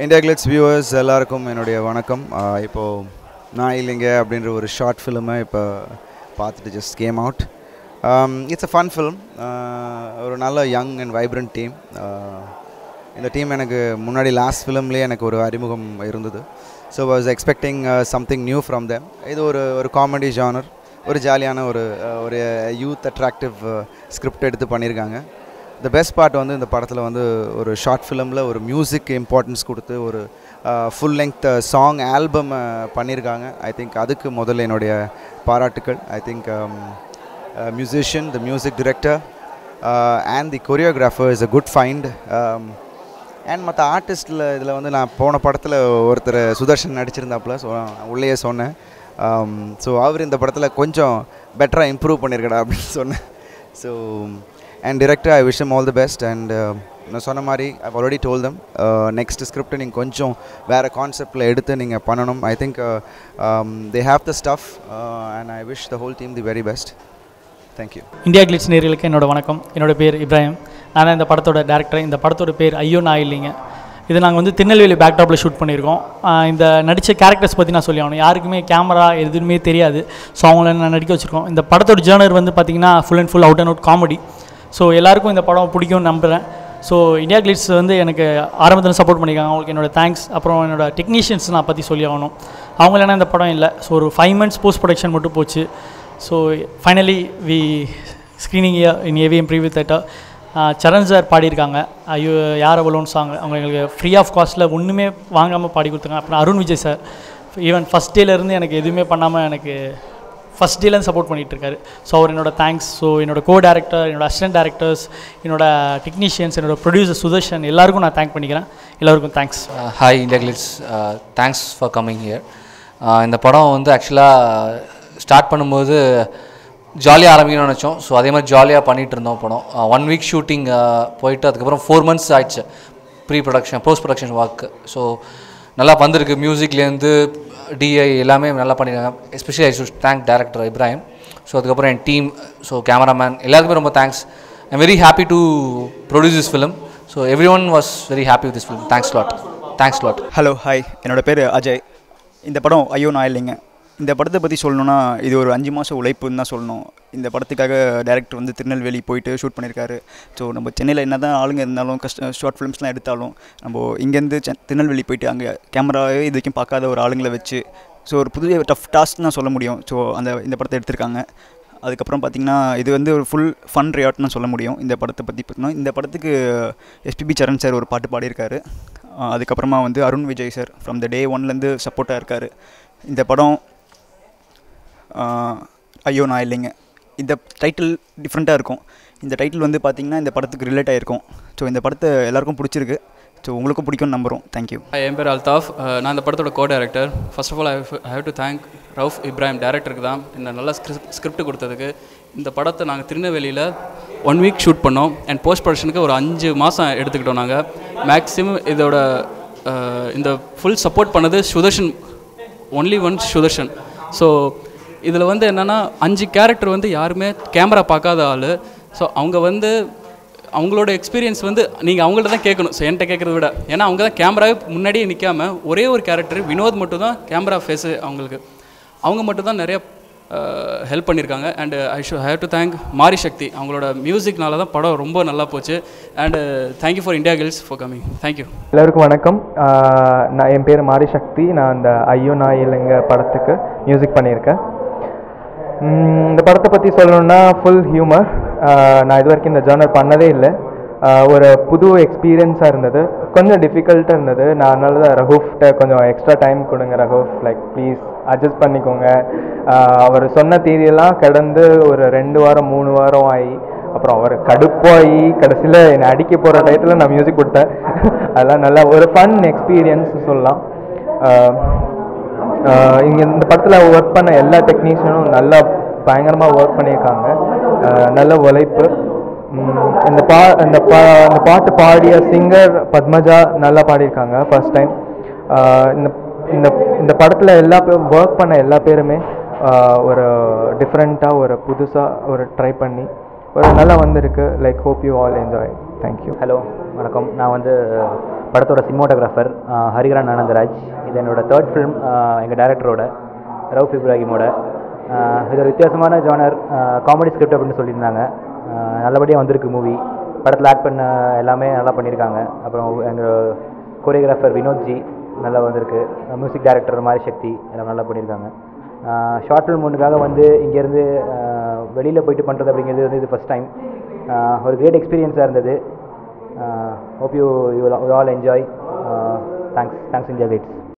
India glitz viewers எல்லாருக்கும் என்னுடைய வணக்கம் ஆஹ் இப்போ நான் இல்லைங்க அப்படின்ற ஒரு ஷார்ட் ஃபிலிமை இப்போ பார்த்துட்டு just came out it's a fun film ஒரு நல்ல யங் அண்ட் வைப்ரண்ட் டீம் இந்த டீம் எனக்கு முன்னாடி லாஸ்ட் ஃபிலிம்லேயே எனக்கு ஒரு அறிமுகம் இருந்தது so was expecting something new from them இது ஒரு ஒரு காமெடி ஜானர் ஒரு ஜாலியான ஒரு அஹ், ஒரு யூத் அட்ராக்டிவ் ஸ்கிரிப்ட் எடுத்து பண்ணியிருக்காங்க த பெஸ்ட் பார்ட் வந்து இந்த படத்தில் வந்து ஒரு ஷார்ட் ஃபிலிமில் ஒரு மியூசிக் இம்பார்ட்டன்ஸ் கொடுத்து ஒரு ஃபுல் லெங்த் சாங் ஆல்பம் பண்ணியிருக்காங்க ஐ திங்க் அதுக்கு முதல்ல என்னுடைய பாராட்டுக்கள் I think musician the music director and the choreographer is a good find and மற்ற ஆர்டிஸ்டில் இதில் வந்து நான் போன படத்தில் ஒருத்தர் சுதர்ஷன் நடிச்சிருந்தாப்புல ஸோ உள்ளேயே சொன்னேன் ஸோ அவர் இந்த படத்தில் கொஞ்சம் பெட்டராக இம்ப்ரூவ் பண்ணியிருக்கடா அப்படின்னு சொன்னேன் so and director I wish all the best and நான் சொன்ன மாதிரி I already told them next ஸ்கிரிப்டை நீங்கள் கொஞ்சம் வேறு கான்செப்டில் எடுத்து நீங்கள் பண்ணணும் I think they have the stuff and I wish the whole team the very best thank you India Glitz நேர்களுக்கு என்னோட வணக்கம் என்னோட பேர் இப்ராஹிம் நான் இந்த படத்தோட டேரக்டர் இந்த படத்தோட பேர் ஐயோ நான் இல்லைங்க இது நாங்கள் வந்து திருநெல்வேலி பேக்டாப்பில் ஷூட் பண்ணியிருக்கோம் ஆஹ் இந்த நடித்த கேரக்டர்ஸ் பற்றி நான் சொல்லி ஆகணும் யாருக்குமே கேமரா எதுவுமே தெரியாது ஸோ அவங்கள நான் நடிக்க வச்சுருக்கோம் இந்த படத்தோட ஜேர்னர் வந்து பார்த்திங்கன்னா full and full out and out comedy so எல்லாருக்கும் இந்த படம் பிடிக்கும்னு நம்புகிறேன் ஸோ இந்தியா கிளிட்ஸ் வந்து எனக்கு ஆரம்பத்தில் சப்போர்ட் பண்ணியிருக்காங்க அவங்களுக்கு என்னோட தேங்க்ஸ் அப்புறம் என்னோட டெக்னீஷியன்ஸ் நான் பற்றி சொல்லி ஆகணும் அவங்க இல்லைனா இந்த படம் இல்லை ஸோ ஒரு ஃபைவ் மந்த்ஸ் போஸ்ட் ப்ரொடக்ஷன் மட்டும் போச்சு so finally we screening in AVM preview theatre Charan sir பாடியிருக்காங்க ஐயோ யார் அவ்வளோன்னு சாங் அவங்க எங்களுக்கு ஃப்ரீ ஆஃப் காஸ்ட்டில் ஒன்றுமே வாங்காமல் பாடி கொடுத்தாங்க அப்புறம் Arun Vijay sir even first டேலேருந்து எனக்கு எதுவுமே பண்ணாமல் எனக்கு ஃபஸ்ட் டேலேருந்து சப்போர்ட் பண்ணிகிட்டு இருக்காரு ஸோ அவர் என்னோட தேங்க்ஸ் ஸோ என்னோட கோ டேரக்டர் என்னோட அசிஸ்டன்ட் டேரக்டர்ஸ் என்னோட டெக்னீஷியன்ஸ் என்னோட ப்ரொடியூசர் சுதர்ஷன் எல்லாருக்கும் நான் தேங்க் பண்ணிக்கிறேன் எல்லாருக்கும் thanks hi India Glitz thanks for coming here இந்த படம் வந்து ஆக்சுவலாக ஸ்டார்ட் பண்ணும்போது ஜாலியாக ஆரம்பிக்கணும்னு நினச்சோம் ஸோ அதே மாதிரி ஜாலியாக பண்ணிகிட்டு இருந்தோம் படம் ஒன் வீக் ஷூட்டிங் போயிட்டு அதுக்கப்புறம் ஃபோர் மந்த்ஸ் ஆயிடுச்சு pre production post production work so நல்லா வந்திருக்கு மியூசிக்லேருந்து டிஐ எல்லாமே நல்லா பண்ணியிருக்காங்க especially I should thank director Ibrahim so அதுக்கப்புறம் என் டீம் ஸோ கேமராமேன் எல்லாருக்குமே ரொம்ப thanks I'm very happy to produce this film so everyone was very happy with this film thanks lot thanks lot hello hi என்னோட பேர் அஜய் இந்த படம் ஐயோ நான் இல்லைங்க இந்த படத்தை பற்றி சொல்லணுன்னா இது ஒரு அஞ்சு மாதம் உழைப்புன்னு தான் சொல்லணும் இந்த படத்துக்காக டேரக்டர் வந்து திருநெல்வேலி போயிட்டு ஷூட் பண்ணியிருக்காரு ஸோ நம்ம சென்னையில் என்ன தான் ஆளுங்க இருந்தாலும் கஷ்ட ஷார்ட் ஃபிலிம்ஸ்லாம் எடுத்தாலும் நம்ம இங்கேருந்து சென் திருநெல்வேலி போயிட்டு அங்கே கேமராவே இது வரைக்கும் பார்க்காத ஒரு ஆளுங்களை வச்சு ஸோ ஒரு புதிய டஃப் டாஸ்க் தான் சொல்ல முடியும் ஸோ அந்த இந்த படத்தை எடுத்திருக்காங்க அதுக்கப்புறம் பார்த்திங்கன்னா இது வந்து ஒரு ஃபுல் ஃபன் ரியாட்னு சொல்ல முடியும் இந்த படத்தை பற்றி பார்த்தீங்கன்னா இந்த படத்துக்கு எஸ்பிபி சரண் சார் ஒரு பாட்டு பாடியிருக்காரு ஆஹ் அதுக்கப்புறமா வந்து Arun Vijay sir from the day ஒன்லேருந்து சப்போர்ட்டாக இருக்கார் இந்த படம் ஆஹ் ஐயோ நான் இல்லைங்க இந்த டைட்டில் டிஃப்ரெண்ட்டாக இருக்கும் இந்த டைட்டில் வந்து பார்த்திங்கன்னா இந்த படத்துக்கு ரிலேட் ஆகிருக்கும் ஸோ இந்த படத்தை எல்லாருக்கும் பிடிச்சிருக்கு ஸோ உங்களுக்கும் பிடிக்கும்னு நம்புகிறோம் தேங்க்யூ Hi, என் பேர் அல்தாஃப் அஹ் நான் இந்த படத்தோட co director first of all I have to thank Rauf Ibrahim டேரக்டருக்கு தான் இந்த நல்ல ஸ்கிரிப்ட் ஸ்கிரிப்ட் கொடுத்ததுக்கு இந்த படத்தை நாங்கள் திருநெல்வேலியில் ஒன் வீக் ஷூட் பண்ணோம் அண்ட் போஸ்ட் ப்ரொடக்ஷனுக்கு ஒரு அஞ்சு மாதம் எடுத்துக்கிட்டோம் நாங்கள் மேக்ஸிமம் இதோட அஹ், இந்த ஃபுல் சப்போர்ட் பண்ணது Sudarshan only one Sudarshan so இதில் வந்து என்னென்னா அஞ்சு கேரக்டர் வந்து யாருமே கேமரா பார்க்காத ஆள் ஸோ அவங்க வந்து அவங்களோட எக்ஸ்பீரியன்ஸ் வந்து நீங்கள் அவங்கள்ட்ட தான் கேட்கணும் ஸோ என்கிட்ட கேட்குறத விட ஏன்னா அவங்க தான் கேமராவே முன்னாடியே நிற்காம ஒரே ஒரு கேரக்டர் வினோத் மட்டும் தான் கேமரா ஃபேஸு அவங்களுக்கு அவங்க மட்டும் தான் நிறைய ஹெல்ப் பண்ணியிருக்காங்க and I should have to thank Mari Sakthi அவங்களோட மியூசிக்னால தான் படம் ரொம்ப நல்லா போச்சு and thank you for India Glitz for coming thank you எல்லாருக்கும் வணக்கம் ஆஹ் நான் என் பேர் மாரி சக்தி நான் அந்த ஐயோ நான் இல்லைங்க படத்துக்கு மியூசிக் பண்ணியிருக்கேன் உம் இந்த படத்தை பற்றி சொல்லணுன்னா ஃபுல் ஹியூமர் நான் இது வரைக்கும் இந்த ஜேர்னர் பண்ணதே இல்லை ஆஹ் ஒரு புது எக்ஸ்பீரியன்ஸாக இருந்தது கொஞ்சம் டிஃபிகல்ட்டாக இருந்தது நான் அதனால தான் ரஹூஃப்ட்ட கொஞ்சம் எக்ஸ்ட்ரா டைம் கொடுங்க ரஹூஃப் லைக் ப்ளீஸ் அட்ஜஸ்ட் பண்ணிக்கோங்க ஆஹ் அவர் சொன்ன தேதியெல்லாம் கடந்து ஒரு ரெண்டு வாரம் மூணு வாரம் ஆகி அப்புறம் அவர் கடுப்பாகி கடைசியில் என்னை அடிக்க போகிற டயத்தில் நான் மியூசிக் கொடுத்தேன் அதெல்லாம் நல்லா ஒரு ஃபன் எக்ஸ்பீரியன்ஸ் சொல்லலாம் இங்கே இந்த படத்தில் ஒர்க் பண்ண எல்லா டெக்னீஷியனும் நல்லா பயங்கரமாக ஒர்க் பண்ணியிருக்காங்க ஆஹ் நல்ல உழைப்பு உம் இந்த பா இந்த பா இந்த பாட்டு பாடிய சிங்கர் பத்மஜா நல்லா பாடியிருக்காங்க ஃபர்ஸ்ட் டைம் இந்த இந்த இந்த படத்தில் எல்லா பேர் ஒர்க் பண்ண எல்லா பேருமே ஆஹ் ஒரு டிஃப்ரெண்ட்டாக ஒரு புதுசாக ஒரு ட்ரை பண்ணி ஒரு நல்லா வந்திருக்கு like hope you all enjoy thank you hello வணக்கம் நான் வந்து படத்தோட சினிமோட்டோகிராஃபர் ஹரிகரன் ஆனந்தராஜ் இது என்னோட தேர்ட் ஃபிலிம் எங்கள் டைரக்டரோட ரவுஃப் இப்ராஹிமோட ஆஹ் இது ஒரு வித்தியாசமான ஜானர் காமெடி ஸ்கிரிப்ட் அப்படின்னு சொல்லியிருந்தாங்க ஆஹ் நல்லபடியாக வந்திருக்கு மூவி படத்தில் ஆக்ட் பண்ண எல்லாமே நல்லா பண்ணியிருக்காங்க அப்புறம் எங்கள் கோரியோகிராஃபர் வினோத்ஜி நல்லா வந்திருக்கு மியூசிக் டைரக்டர் மாதிரி சக்தி எல்லாம் நல்லா பண்ணியிருக்காங்க ஷார்ட் ஃபிலிம் ஒன்றுக்காக வந்து இங்கேருந்து வெளியில் போயிட்டு பண்ணுறது அப்படிங்கிறது வந்து இது ஃபஸ்ட் டைம் ஒரு கிரேட் எக்ஸ்பீரியன்ஸாக இருந்தது hope you you all enjoy thanks thanks India guides